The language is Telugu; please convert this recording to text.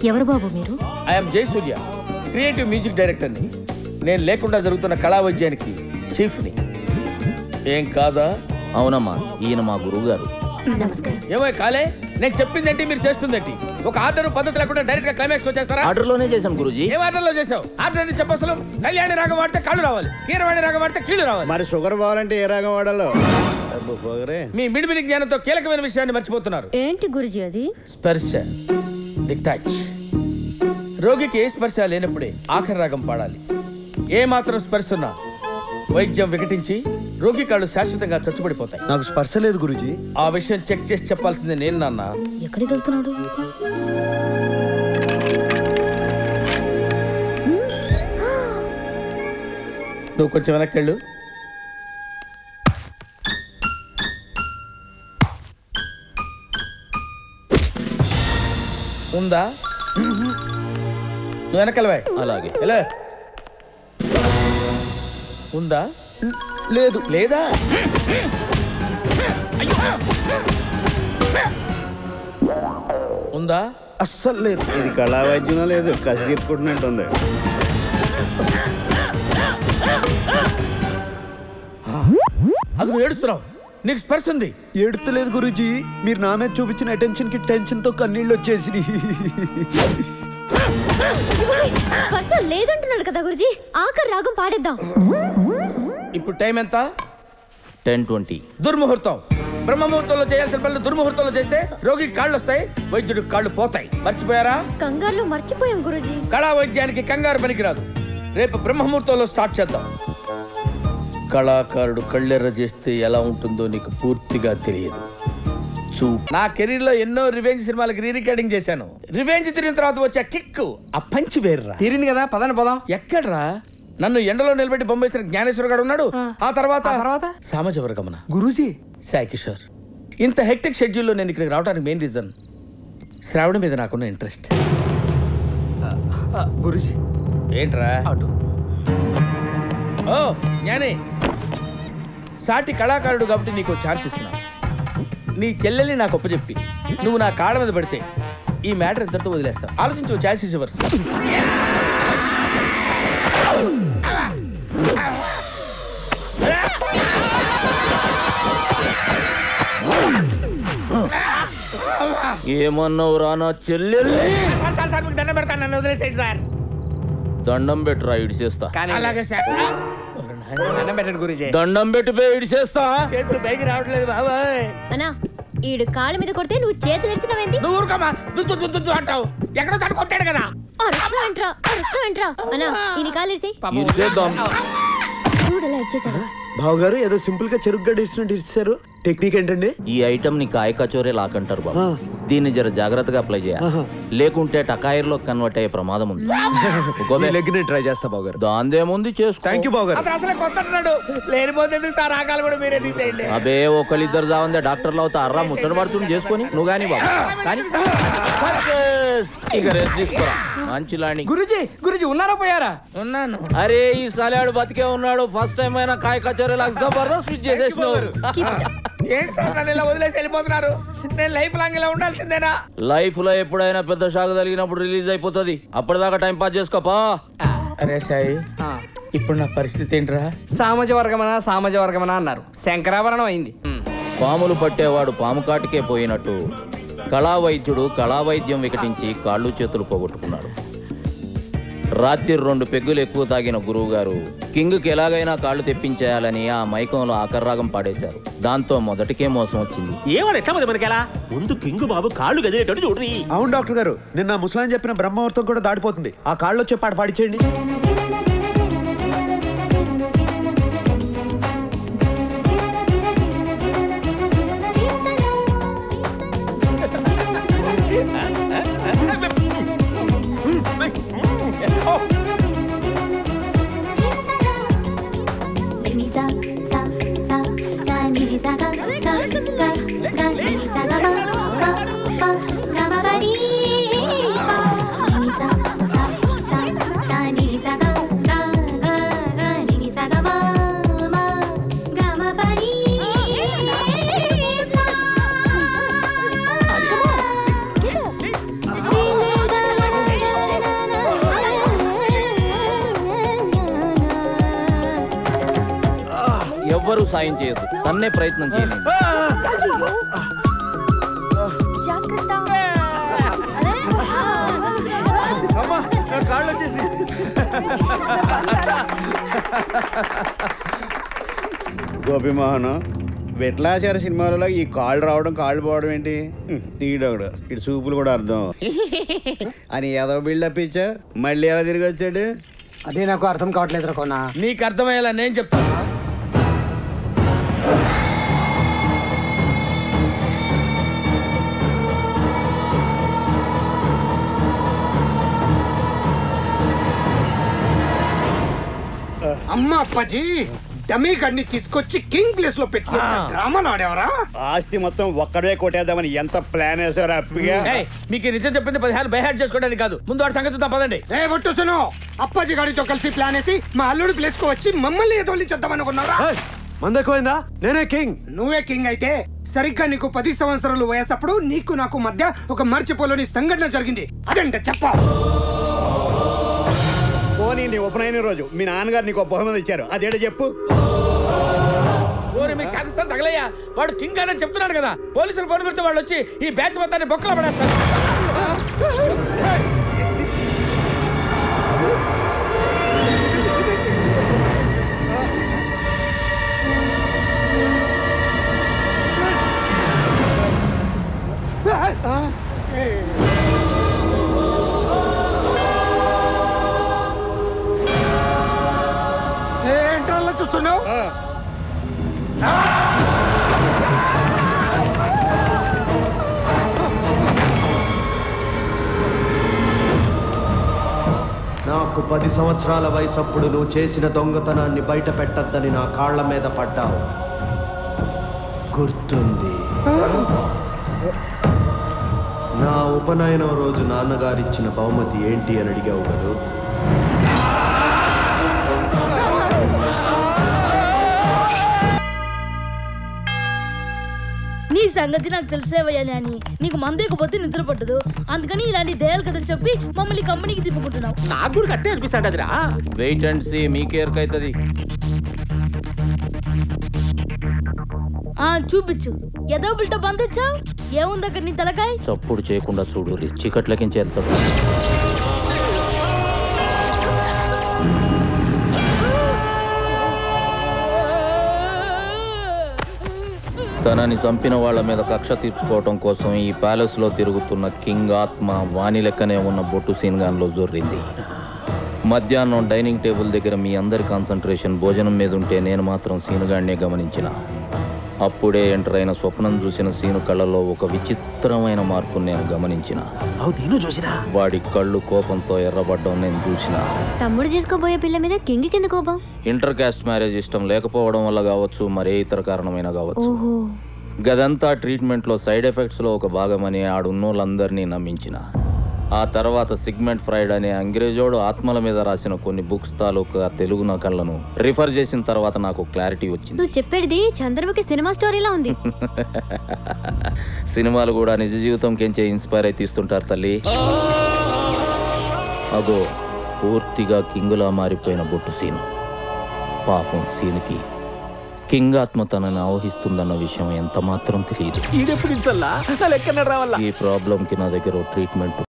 ఎవరు బాబు మీరు ఐఎమ్ జయసూర్య క్రియేటివ్ మ్యూజిక్ డైరెక్టర్ని నేను లేకుండా జరుగుతున్న కళా వైద్యానికి చీఫ్ని ఏం కాదా అవునమ్మా ఈయన మా గురువు గారు నమస్కారం ఏమో కాలే నేను చెప్పిందేంటి మీరు చేస్తుందేంటి ఒక ఆర్డర్ పద్ధతి లేకుండా డైరెక్ట్ గా క్లైమాక్స్ వచ్చేస్తారా ఆర్డర్లోనే చేశాను గురూజీ ఏ ఆర్డర్లో చేసావు ఆర్డర్ అని చెప్పసలు కళ్యాణి రాగం వాడితే కళ్ళు రావాలి కీరవాణి రాగం వాడితే కీళ్ళు రావాలి మరి షుగర్ పోవాలంటే ఏ రాగం వాడాలో అబ్బో, పొగరే మీ మిడిమిడి జ్ఞానంతో కీలకమైన విషయాన్ని మర్చిపోతున్నారు ఏంటి గురుజీ అది స్పర్శ ది టచ్ రోగికి ఏ స్పర్శ లేనప్పుడే ఆఖరి రాగం పాడాలి ఏ మాత్రం స్పర్శ ఉన్నా వైద్యం వికటించి రోగి కాళ్ళు శాశ్వతంగా చచ్చుబడిపోతాయి నాకు స్పర్శ లేదు గురుజీ ఆ విషయం చెక్ చేసి చెప్పాల్సింది నేను నాన్న ఎక్కడికి వెళ్తున్నాడు నువ్వు కొంచెం వెనక్కి వెళ్ళు ఉందా నువ్వు వెనకెళ్ళవా అలాగే ఎలా ఉందా లేదు లేదా ఉందా అస్సలు లేదు ఇది కళా వైద్యం లేదు కసిగెత్తుకుంటున్నట్టుంది అది ఏడుస్తున్నావు నీకు స్పర్శ ఉంది ఏడుతలేదు గురూజీ మీరు నా మీద చూపించిన అటెన్షన్ కి టెన్షన్ తో కన్నీళ్ళు వచ్చేసి స్పర్శ లేదంటున్నాడు కదా గురుజీ ఆఖరి రాగం పాడేద్దాం ఇప్పుడు టైం ఎంత టెన్ ట్వంటీ దుర్ముహూర్తం బ్రహ్మముహూర్తంలో చేయాల్సిన పనులు దుర్ముహూర్తంలో చేస్తే రోగికి కాళ్ళు వస్తాయి వైద్యుడికి కాళ్ళు పోతాయి మర్చిపోయారా కంగారులో మర్చిపోయాం గురుజీ కళా వైద్యానికి కంగారు పనికిరాదు రేపు బ్రహ్మముహూర్తంలో స్టార్ట్ చేద్దాం కళాకారుడు కళ్ళెర్ర చేస్తే ఎలా ఉంటుందో నీకు పూర్తిగా తెలియదు చూ నా కెరీర్ లో ఎన్నో రివెంజ్ సినిమాలకు రీ రికార్డింగ్ చేశాను రివెంజ్ తిరిగిన తర్వాత వచ్చే కిక్ ఆ పంచి వేర్రా తీరింది కదా పదండి పోదాం ఎక్కడ్రా నన్ను ఎండలో నిలబెట్టి బొమ్మేసిన జ్ఞానేశ్వర గారు ఉన్నాడు ఆ తర్వాత ఆ తర్వాత? సామాజ వర్గమన గురూజీ సాయి కిషోర్ ఇంత హెక్టిక్ షెడ్యూల్లో నేను ఇక్కడికి రావడానికి మెయిన్ రీజన్ శ్రావణ మీద నాకున్న ఇంట్రెస్ట్ గురూజీ ఏంట్రా అటు ఓ జ్ఞానే సాటి కళాకారుడు కాబట్టి నీకు ఛాన్స్ ఇస్తున్నా నీ చెల్లెల్ని నాకు ఒప్పచెప్పి నువ్వు నా కాళ్ళ మీద పడితే ఈ మ్యాటర్ ఇద్దరితో వదిలేస్తా ఆలోచించు ఛాన్స్ ఇవ్వర్స్ ఏమన్నావు రా నా చెల్లెల్ని దండం పెడతాను నన్ను వదిలేసేయండి సార్ దండం పెట్టురా ఇడిచేస్తా కానీ అలాగే సార్ దండం పెట్టండి గురూజీ దండం పెట్టిపోయి ఇడిచేస్తా చేతులు పైకి రావట్లేదు బాబాయ్ అన్నా ఈడు కాళ్ళ మీద కొడితే నువ్వు చేతులు ఎరిసినవేంది నువ్వు ఊరుకోమా దుద్దు దుద్దు దుద్దు అంటావు ఎక్కడో తను కొట్టాడు కదా అరుస్తావంట్రా అరుస్తావంట్రా అన్నా ఈయన కాలు ఇరిసి ఇడిచేద్దాం చూడలా ఇచ్చేసాడు బావగారు ఏదో సింపుల్ గా చెరుకు గడ్డ ఇచ్చినట్టు ఇచ్చారు టెక్నిక్ ఏంటండి ఈ ఐటమ్ ని కాయ కచోరే లాకంటారు బాబు ఆ. దీన్ని జర జాగ్రత్తగా అప్లై చేయాలి లేకుంటే టకాయిర్లో కన్వర్ట్ అయ్యే ప్రమాదం ఉంది ఈ లెగ్ నేను ట్రై చేస్తా బావగారు దాందేముంది చేసుకో థ్యాంక్ యూ బావగారు అతను అసలే కొత్త అంటున్నాడు లేనిపోతే ఎందుకు సార్ ఆకాలు కూడా మీరే తీసేయండి అబే ఒకళ్ళిద్దరు జావందే డాక్టర్లు అవుతా అర్రా ముచ్చట పడుతుంది చేసుకొని నువ్వు కానీ బాబు కానీ Success! ఇక రెస్ట్ తీసుకోరా మంచి లాండి గురూజీ గురూజీ ఉన్నారా పోయారా ఉన్నాను అరే ఈ సలాడు బతికే ఉన్నాడు ఫస్ట్ టైం అయినా కాయ కచోరీ లాగా జబర్దస్త్ స్విచ్ చేసేసినావు ఏంటి సార్ నన్ను ఇలా వదిలేసి వెళ్ళిపోతున్నారు నేను లైఫ్ లాంగ్ ఇలా ఉండాల్సిందేనా లైఫ్ లో ఎప్పుడైనా పెద్ద షాక్ తగిలినప్పుడు రిలీజ్ అయిపోతుంది అప్పటిదాకా టైం పాస్ చేసుకోపా అరే సాయి ఆ. ఇప్పుడు నా పరిస్థితి ఏంట్రా సామాజ వర్గమనా సామాజ వర్గమనా అన్నారు శంకరాభరణం అయింది ఉమ్. పాములు పట్టేవాడు పాము కాటికే పోయినట్టు కళా వైద్యుడు కళా వైద్యం వికటించి కాళ్ళు చేతులు పోగొట్టుకున్నాడు రాత్రి రెండు పెగ్గులు ఎక్కువ తాగిన గురువు గారు కింగ్కి ఎలాగైనా కాళ్ళు తెప్పించేయాలని ఆ మైకంలో ఆకర్రాగం పాడేశారు దాంతో మొదటికే మోసం వచ్చింది ఏమని ఎట్లా మరి మనకెలా ముందు కింగ్ బాబు కాళ్ళు గదిలేటట్టు చూడ్రి అవును డాక్టర్ గారు నిన్న ముసలాయన చెప్పిన బ్రహ్మముహూర్తం కూడా దాటిపోతుంది ఆ కాళ్ళు వచ్చే పాట పాడిచేయండి ni sa sa sa sa ni ni sa ga ga ga ga ni sa ga ma pa pa ga ma ba ni pa ni sa sa sa sa ni ni sa ga సాయం చేయదు తన్నే ప్రయత్నం చేయండి అమ్మా నా కాళ్ళు వచ్చేసి గోపిమోహన్ విట్లాచార సినిమాలలో ఈ కాళ్ళు రావడం కాళ్ళు పోవడం ఏంటి హ్మ్, ఈడొకడు ఇటు చూపులు కూడా అర్థం అని ఏదో బిల్డప్ ఇచ్చా మళ్ళీ ఎలా తిరిగి వచ్చాడు అదే నాకు అర్థం కావట్లేదు కొన్నా నీకు అర్థమయ్యేలా నేను చెప్తాను అమ్మ అప్పాజీ డమీ గడిని తీసుకొచ్చి కింగ్ ప్లేస్ లో పెట్టి డ్రామాలు ఆడేవరా ఆస్తి మొత్తం ఒక్కడే కొట్టేద్దామని ఎంత ప్లాన్ వేసారు అప్పిగా ఏయ్, మీకు ఈ నిజం చెప్పింది పదిహేను బైహాడ్ చేసుకోవడానికి కాదు ముందు వాడి సంగతి చూద్దాం పదండి రే ఒట్టుసును అప్పాజీ గాడితో కలిసి ప్లాన్ వేసి మా అల్లుడి ప్లేస్ కు వచ్చి మమ్మల్ని ఎదోలించేద్దామనుకున్నారా ఏయ్, మందెక్కువైందా నేనే కింగ్ నువ్వే కింగ్ అయితే సరిగ్గా నీకు పది సంవత్సరాలు వయసప్పుడు నీకు నాకు మధ్య ఒక మర్చిపోలేని సంఘటన జరిగింది అదేంట చెప్ప పోనీ నీ ఉపనయన రోజు మీ నాన్నగారు నీకు ఒక బహుమతి ఇచ్చారు అదేంటో చెప్పు ఓరి మీకు చేస్తాను తగలయ్యా వాడు కింగ్ అని చెప్తున్నాడు కదా పోలీసులు ఫోన్ కొడితే వాళ్ళు వచ్చి ఈ బ్యాచ్ మొత్తాన్ని బొక్కలో పడేస్తారు ఏంటో అలా చూస్తున్నావు నాకు పది సంవత్సరాల వయసప్పుడు నువ్వు చేసిన దొంగతనాన్ని బయట పెట్టద్దని నా కాళ్ళ మీద పడ్డావు గుర్తుంది నా ఉపనయనం రోజు నాన్నగారిచ్చిన బహుమతి ఏంటి అని అడిగావు కదూ నీ సంగతి నాకు తెలిసేవయ్యా అని నీకు మందేకపోతే నిద్ర పట్టదు అందుకని ఇలాంటి దయాలు కథలు చెప్పి మమ్మల్ని కంపెనీకి తిప్పుకుంటున్నావు నాకు కూడా కట్టే అనిపిస్తాడు అదిరా వెయిట్ అండ్ సీ మీకేరకైతుంది ఆ చూపించు ఏదో బిల్ట బంధించావు ఏముంది అక్కడ నీ తలకాయ చప్పుడు చేయకుండా చూడు చీకట్లకించేస్తాడు తనని చంపిన వాళ్ళ మీద కక్ష తీర్చుకోవటం కోసం ఈ ప్యాలెస్ లో తిరుగుతున్న కింగ్ ఆత్మ వాణి లెక్కనే ఉన్న బొట్టు సీన్గాన్లో జొర్రింది మధ్యాహ్నం డైనింగ్ టేబుల్ దగ్గర మీ అందరి కాన్సన్ట్రేషన్ భోజనం మీద ఉంటే నేను మాత్రం సీనుగాడినే గమనించిన అప్పుడే ఎంటర్ అయిన స్వప్నం చూసిన సీను కళ్ళలో ఒక విచిత్రమైన మార్పును నేను గమనించిన అవు నేను చూసినా వాడి కళ్ళు కోపంతో ఎర్రబడ్డం నేను చూసిన తమ్ముడు చేసుకోబోయే పిల్ల మీద కింగ్ కింద కోపం ఇంటర్ కాస్ట్ మ్యారేజ్ ఇష్టం లేకపోవడం వల్ల కావచ్చు మరే ఇతర కారణమైన కావచ్చు ఓహో గదంతా ట్రీట్మెంట్లో సైడ్ ఎఫెక్ట్స్లో ఒక భాగమని ఆడున్నోళ్ళందరినీ నమ్మించిన ఆ తర్వాత సిగ్మెంట్ ఫ్రైడ్ అనే అంగ్రేజోడు ఆత్మల మీద రాసిన కొన్ని బుక్స్ తాలూకా తెలుగు నకళ్లను రిఫర్ చేసిన తర్వాత నాకు క్లారిటీ వచ్చింది నువ్వు చెప్పేది చంద్రముఖి సినిమా స్టోరీలా ఉంది సినిమాలు కూడా నిజ జీవితం కెంచే ఇన్స్పైర్ అయి తీస్తుంటారు తల్లి అగో పూర్తిగా కింగులా మారిపోయిన బొట్టు సీను పాపం సీనుకి కింగ్ ఆత్మ తనని ఆవహిస్తుందన్న విషయం ఎంత మాత్రం తెలియదు ఈడెప్పుడు ఇన్సల్లా నా లెక్కన రావాలా ఈ ప్రాబ్లంకి నా దగ్గర ఓ ట్రీట్మెంట్